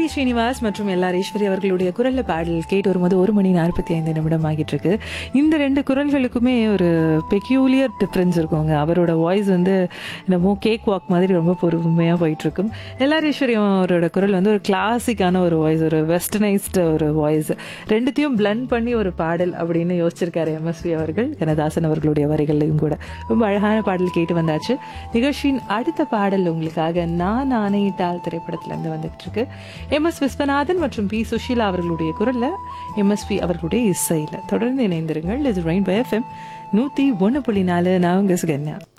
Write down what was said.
ஸ்ரீனிவாஸ் மற்றும் எல்ஆர் ஈஸ்வரி அவர்களுடைய குரல்ல பாடல் கேட்டு வரும்போது ஒரு மணி நாற்பத்தி ஐந்து நிமிடம் ஆகிட்டு இருக்கு இந்த ரெண்டு குரல்களுக்குமே ஒரு பெக்யூலியர் டிஃப்ரென்ஸ் இருக்குங்க அவரோட வாய்ஸ் வந்து என்னமோ கேக் வாக் மாதிரி ரொம்ப பொறுமையாக போயிட்டு இருக்கும் எல்ஆர் ஈஸ்வரி அவரோட குரல் வந்து ஒரு கிளாசிக்கான ஒரு வாய்ஸ் ஒரு வெஸ்டர்னைஸ்டு ஒரு வாய்ஸ் ரெண்டுத்தையும் பிளண்ட் பண்ணி ஒரு பாடல் அப்படின்னு யோசிச்சிருக்காரு எம்எஸ்வி அவர்கள் கனதாசன் அவர்களுடைய வரிகளையும் கூட ரொம்ப அழகான பாடல் கேட்டு வந்தாச்சு நிகழ்ச்சியின் அடுத்த பாடல் உங்களுக்காக நான் ஆணையிட்டால் திரைப்படத்துல இருந்து வந்துட்டு இருக்கு எம் எஸ் விஸ்வநாதன் மற்றும் பி சுஷீலா அவர்களுடைய குரல்ல எம்எஸ்பி அவர்களுடைய இசையில தொடர்ந்து இணைந்திருங்கள் இது ரெயின் பை எஃப்எம் நூத்தி ஒன்று புள்ளி நாலு நான் உங்க சுகன்யா